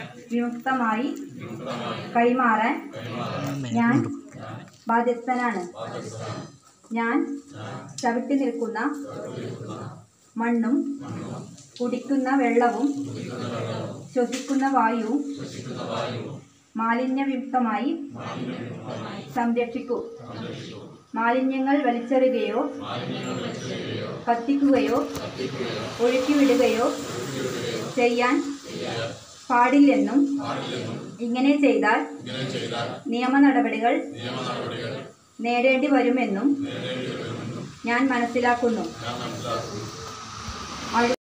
വിമുക്തമായി കൈമാറാൻ ഞാൻ ബാധ്യസ്ഥനാണ് ഞാൻ ചവിട്ടി നിൽക്കുന്ന മണ്ണും കുടിക്കുന്ന വെള്ളവും ശ്വസിക്കുന്ന വായുവും മാലിന്യവിമുക്തമായി സംരക്ഷിക്കൂ മാലിന്യങ്ങൾ വലിച്ചെറിയുകയോ കത്തിക്കുകയോ ഒഴുക്കിവിടുകയോ ചെയ്യാൻ പാടില്ലെന്നും ഇങ്ങനെ ചെയ്താൽ നിയമ നടപടികൾ നേടേണ്ടി വരുമെന്നും ഞാൻ മനസ്സിലാക്കുന്നു